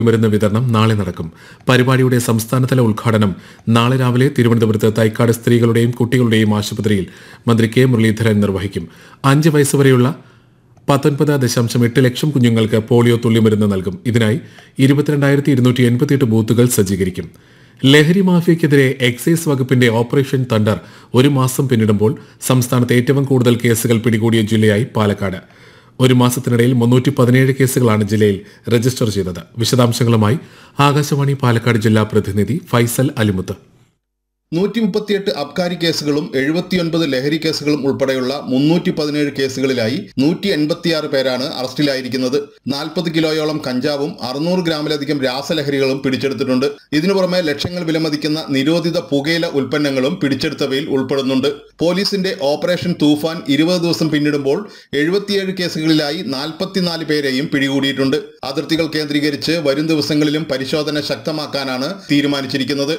മരുന്ന് വിതരണം നാളെ നടക്കും പരിപാടിയുടെ സംസ്ഥാനതല ഉദ്ഘാടനം നാളെ രാവിലെ തിരുവനന്തപുരത്ത് തൈക്കാട് സ്ത്രീകളുടെയും കുട്ടികളുടെയും ആശുപത്രിയിൽ മന്ത്രി കെ മുരളീധരൻ നിർവഹിക്കും അഞ്ച് വയസ്സുവരെയുള്ള പത്തൊൻപത് ദശാംശം എട്ട് ലക്ഷം കുഞ്ഞുങ്ങൾക്ക് പോളിയോ തുള്ളിമരുന്ന് നൽകും ഇതിനായി ഇരുപത്തിരണ്ടായിരത്തി ഇരുന്നൂറ്റി എൺപത്തിയെട്ട് ബൂത്തുകൾ സജ്ജീകരിക്കും ലഹരി മാഫിയയ്ക്കെതിരെ എക്സൈസ് വകുപ്പിന്റെ ഓപ്പറേഷൻ തണ്ടർ ഒരു മാസം പിന്നിടുമ്പോൾ സംസ്ഥാനത്ത് ഏറ്റവും കൂടുതൽ കേസുകൾ പിടികൂടിയ ജില്ലയായി പാലക്കാട് ഒരു മാസത്തിനിടയിൽ മുന്നൂറ്റി പതിനേഴ് കേസുകളാണ് ജില്ലയിൽ രജിസ്റ്റർ ചെയ്തത് വിശദാംശങ്ങളുമായി ആകാശവാണി പാലക്കാട് ജില്ലാ പ്രതിനിധി ഫൈസൽ അലിമുത്ത് നൂറ്റി മുപ്പത്തിയെട്ട് അബ്കാരി കേസുകളും എഴുപത്തിയൊൻപത് ലഹരി കേസുകളും ഉൾപ്പെടെയുള്ള മുന്നൂറ്റി പതിനേഴ് കേസുകളിലായി നൂറ്റി എൺപത്തിയാറ് പേരാണ് അറസ്റ്റിലായിരിക്കുന്നത് നാൽപ്പത് കിലോയോളം കഞ്ചാവും അറുന്നൂറ് ഗ്രാമിലധികം രാസലഹരികളും പിടിച്ചെടുത്തിട്ടുണ്ട് ഇതിനു പുറമെ ലക്ഷങ്ങൾ വിലമതിക്കുന്ന നിരോധിത പുകയില ഉൽപ്പന്നങ്ങളും പിടിച്ചെടുത്തവയിൽ ഉൾപ്പെടുന്നുണ്ട് പോലീസിന്റെ ഓപ്പറേഷൻ തൂഫാൻ ഇരുപത് ദിവസം പിന്നിടുമ്പോൾ എഴുപത്തിയേഴ് കേസുകളിലായി നാൽപ്പത്തിനാല് പേരെയും പിടികൂടിയിട്ടുണ്ട് അതിർത്തികൾ കേന്ദ്രീകരിച്ച് വരും ദിവസങ്ങളിലും പരിശോധന ശക്തമാക്കാനാണ് തീരുമാനിച്ചിരിക്കുന്നത്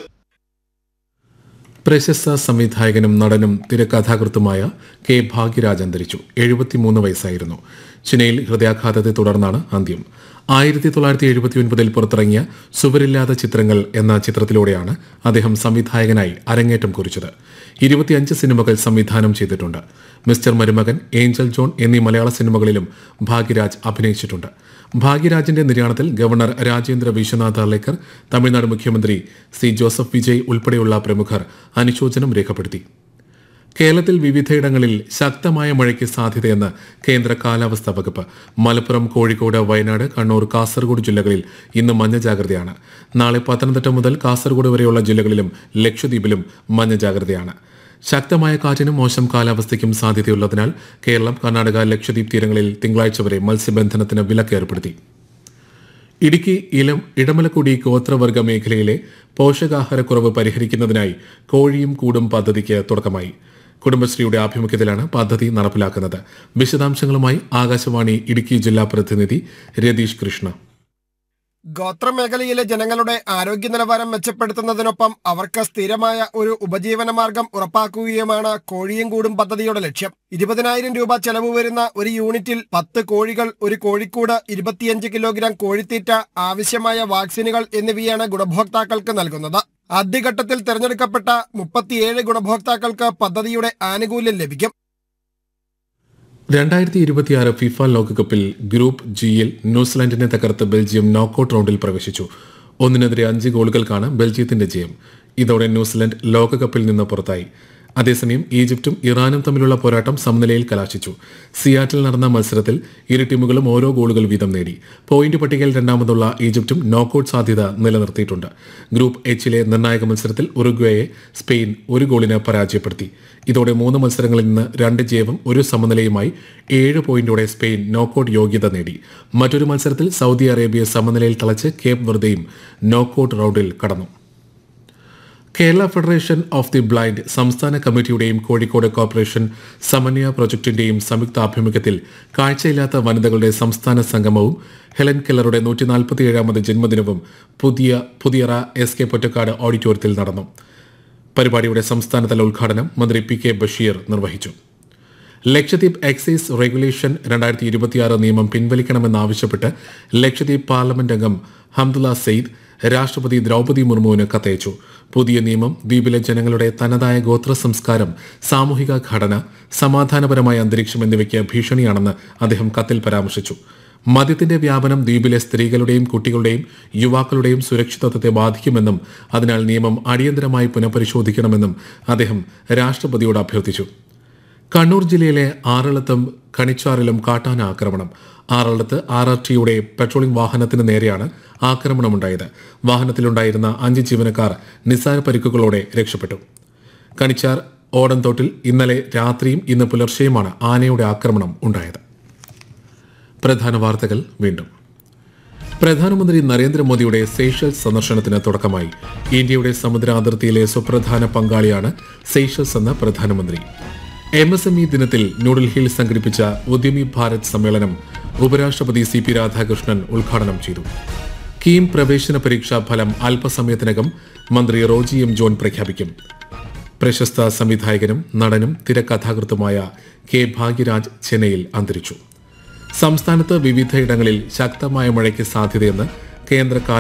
പ്രശസ്ത സംവിധായകനും നടനും തിരക്കഥാകൃത്തുമായ കെ ഭാഗ്യരാജ് അന്തരിച്ചു എഴുപത്തിമൂന്ന് വയസ്സായിരുന്നു ചെന്നൈയിൽ ഹൃദയാഘാതത്തെ തുടർന്നാണ് അന്ത്യം ആയിരത്തി തൊള്ളായിരത്തി എഴുപത്തിയൊൻപതിൽ പുറത്തിറങ്ങിയ സുവരില്ലാത്ത ചിത്രങ്ങൾ എന്ന ചിത്രത്തിലൂടെയാണ് അദ്ദേഹം സംവിധായകനായി അരങ്ങേറ്റം കുറിച്ചത് ഇരുപത്തിയഞ്ച് സിനിമകൾ സംവിധാനം ചെയ്തിട്ടുണ്ട് മിസ്റ്റർ മരുമകൻ ഏഞ്ചൽ ജോൺ എന്നീ മലയാള സിനിമകളിലും ഭാഗ്യരാജ് അഭിനയിച്ചിട്ടുണ്ട് ഭാഗ്യരാജിന്റെ നിര്യാണത്തിൽ ഗവർണർ രാജേന്ദ്ര വിശ്വനാഥ് അർലേക്കർ തമിഴ്നാട് മുഖ്യമന്ത്രി സി ജോസഫ് വിജയ് ഉൾപ്പെടെയുള്ള പ്രമുഖർ അനുശോചനം രേഖപ്പെടുത്തി കേരളത്തിൽ വിവിധയിടങ്ങളിൽ ശക്തമായ മഴയ്ക്ക് സാധ്യതയെന്ന് കേന്ദ്ര കാലാവസ്ഥാ വകുപ്പ് മലപ്പുറം കോഴിക്കോട് വയനാട് കണ്ണൂർ കാസർഗോഡ് ജില്ലകളിൽ ഇന്ന് മഞ്ഞ ജാഗ്രതയാണ് നാളെ പത്തനംതിട്ട മുതൽ കാസർഗോഡ് വരെയുള്ള ജില്ലകളിലും ലക്ഷദ്വീപിലും മഞ്ഞ ജാഗ്രതയാണ് ശക്തമായ കാറ്റിനും മോശം കാലാവസ്ഥയ്ക്കും സാധ്യതയുള്ളതിനാൽ കേരളം കർണാടക ലക്ഷദ്വീപ് തീരങ്ങളിൽ തിങ്കളാഴ്ച വരെ മത്സ്യബന്ധനത്തിന് വിലക്ക് ഏർപ്പെടുത്തി ഇടുക്കി ഇലം ഇടമലക്കുടി ഗോത്രവർഗ മേഖലയിലെ പോഷകാഹാരക്കുറവ് പരിഹരിക്കുന്നതിനായി കോഴിയും കൂടും പദ്ധതിക്ക് തുടക്കമായി കുടുംബശ്രീയുടെ ആഭിമുഖ്യത്തിലാണ് പദ്ധതി നടപ്പിലാക്കുന്നത് വിശദാംശങ്ങളുമായി ആകാശവാണി ഇടുക്കി ജില്ലാ പ്രതിനിധി രതീഷ് കൃഷ്ണ ഗോത്രമേഖലയിലെ ജനങ്ങളുടെ ആരോഗ്യ നിലവാരം മെച്ചപ്പെടുത്തുന്നതിനൊപ്പം അവർക്ക് സ്ഥിരമായ ഒരു ഉപജീവന മാർഗം ഉറപ്പാക്കുകയുമാണ് കോഴിയും കൂടും പദ്ധതിയുടെ ലക്ഷ്യം ഇരുപതിനായിരം രൂപ ചെലവ് വരുന്ന ഒരു യൂണിറ്റിൽ പത്ത് കോഴികൾ ഒരു കോഴിക്കൂട് ഇരുപത്തിയഞ്ച് കിലോഗ്രാം കോഴിത്തീറ്റ ആവശ്യമായ വാക്സിനുകൾ എന്നിവയാണ് ഗുണഭോക്താക്കൾക്ക് നൽകുന്നത് ആദ്യഘട്ടത്തിൽ തെരഞ്ഞെടുക്കപ്പെട്ട മുപ്പത്തിയേഴ് ഗുണഭോക്താക്കൾക്ക് പദ്ധതിയുടെ ആനുകൂല്യം ലഭിക്കും രണ്ടായിരത്തി ഇരുപത്തിയാറ് ഫിഫ ലോകകപ്പിൽ ഗ്രൂപ്പ് ജിയിൽ ന്യൂസിലാൻഡിനെ തകർത്ത് ബെൽജിയം നോക്കൌട്ട് റൗണ്ടിൽ പ്രവേശിച്ചു ഒന്നിനെതിരെ അഞ്ച് ഗോളുകൾക്കാണ് ബെൽജിയത്തിന്റെ ജയം ഇതോടെ ന്യൂസിലാൻഡ് ലോകകപ്പിൽ നിന്ന് പുറത്തായി അതേസമയം ഈജിപ്തും ഇറാനും തമ്മിലുള്ള പോരാട്ടം സമനിലയിൽ കലാശിച്ചു സിയാറ്റിൽ നടന്ന മത്സരത്തിൽ ഇരു ടീമുകളും ഓരോ ഗോളുകൾ വീതം നേടി പോയിന്റ് പട്ടികയിൽ രണ്ടാമതുള്ള ഈജിപ്തും നോക്കൌട്ട് സാധ്യത നിലനിർത്തിയിട്ടുണ്ട് ഗ്രൂപ്പ് എച്ചിലെ നിർണായക മത്സരത്തിൽ ഉറുഗ്വേയെ സ്പെയിൻ ഒരു ഗോളിന് പരാജയപ്പെടുത്തി ഇതോടെ മൂന്ന് മത്സരങ്ങളിൽ നിന്ന് രണ്ട് ജയവും ഒരു സമനിലയുമായി ഏഴ് പോയിന്റോടെ സ്പെയിൻ നോക്കൌട്ട് യോഗ്യത നേടി മറ്റൊരു മത്സരത്തിൽ സൗദി അറേബ്യ സമനിലയിൽ തളച്ച് കേപ്പ് വെറുതെയും നോക്കൌട്ട് റൗണ്ടിൽ കടന്നു Kerala federation of the blind സംസ്ഥാന കമ്മിറ്റിയുടെയും കോഴിക്കോട് കോർപ്പറേഷൻ സമന്വയ പ്രൊജക്ടിന്റെയും സംയുക്ത ആഭിമുഖ്യത്തിൽ കാഴ്ചയില്ലാത്ത വനിതകളുടെ സംസ്ഥാന സംഗമവും ഹെലൻ കെല്ലറുടെ നൂറ്റി നാൽപ്പത്തിയേഴാമത് ജന്മദിനവും പുതിയ പുതിയറ എസ് കെ പൊറ്റക്കാട് ഓഡിറ്റോറിയത്തിൽ നടന്നു പരിപാടിയുടെ സംസ്ഥാനതല ഉദ്ഘാടനം മന്ത്രി പി കെ ബഷീർ നിർവഹിച്ചു ലക്ഷദ്വീപ് എക്സൈസ് റെഗുലേഷൻ രണ്ടായിരത്തി ഇരുപത്തിയാറ് നിയമം പിൻവലിക്കണമെന്നാവശ്യപ്പെട്ട് ലക്ഷദ്വീപ് പാർലമെന്റ് അംഗം ഹംദുല്ല സെയ്ദ് രാഷ്ട്രപതി ദ്രൗപദി മുർമുവിന് കത്തയച്ചു പുതിയ നിയമം ദ്വീപിലെ ജനങ്ങളുടെ തനതായ ഗോത്ര സംസ്കാരം സാമൂഹിക ഘടന സമാധാനപരമായ അന്തരീക്ഷം എന്നിവയ്ക്ക് ഭീഷണിയാണെന്ന് അദ്ദേഹം കത്തിൽ പരാമർശിച്ചു മദ്യത്തിന്റെ വ്യാപനം ദ്വീപിലെ സ്ത്രീകളുടെയും കുട്ടികളുടെയും യുവാക്കളുടെയും സുരക്ഷിതത്വത്തെ ബാധിക്കുമെന്നും അതിനാൽ നിയമം അടിയന്തരമായി പുനഃപരിശോധിക്കണമെന്നും അദ്ദേഹം രാഷ്ട്രപതിയോട് അഭ്യർത്ഥിച്ചു കണ്ണൂർ ജില്ലയിലെ ആറളത്തും കണിച്ചാറിലും കാട്ടാന ആക്രമണം ആറളത്ത് ആർ ആർ ടിയുടെ പെട്രോളിംഗ് വാഹനത്തിന് നേരെയാണ് ആക്രമണമുണ്ടായത് വാഹനത്തിലുണ്ടായിരുന്ന അഞ്ച് ജീവനക്കാർ നിസ്സാര പരിക്കുകളോടെ രക്ഷപ്പെട്ടു കണിച്ചാർ ഓടൻതോട്ടിൽ ഇന്നലെ രാത്രിയും ഇന്ന് പുലർച്ചെയുമാണ് ആനയുടെ ആക്രമണം ഉണ്ടായത് പ്രധാന വാർത്തകൾ വീണ്ടും പ്രധാനമന്ത്രി നരേന്ദ്രമോദിയുടെ സേഷ്യൽസ് സന്ദർശനത്തിന് തുടക്കമായി ഇന്ത്യയുടെ സമുദ്ര അതിർത്തിയിലെ സുപ്രധാന പങ്കാളിയാണ് സേഷ്യൽസ് എന്ന പ്രധാനമന്ത്രി എം എസ് എം ഇ ദിനത്തിൽ ന്യൂഡൽഹിയിൽ സംഘടിപ്പിച്ച ഉദ്യമി ഭാരത് സമ്മേളനം ഉപരാഷ്ട്രപതി സി പി രാധാകൃഷ്ണൻ ഉദ്ഘാടനം ചെയ്തു കീം പ്രവേശന പരീക്ഷാ ഫലം അല്പസമയത്തിനകം മന്ത്രി റോജി എം ജോൺ പ്രഖ്യാപിക്കും പ്രശസ്ത സംവിധായകനും നടനും തിരക്കഥാകൃത്തുമായ കെ ഭാഗ്യരാജ് ചെന്നൈയിൽ അന്തരിച്ചു സംസ്ഥാനത്ത് വിവിധയിടങ്ങളിൽ ശക്തമായ മഴയ്ക്ക് സാധ്യതയെന്ന് കേന്ദ്ര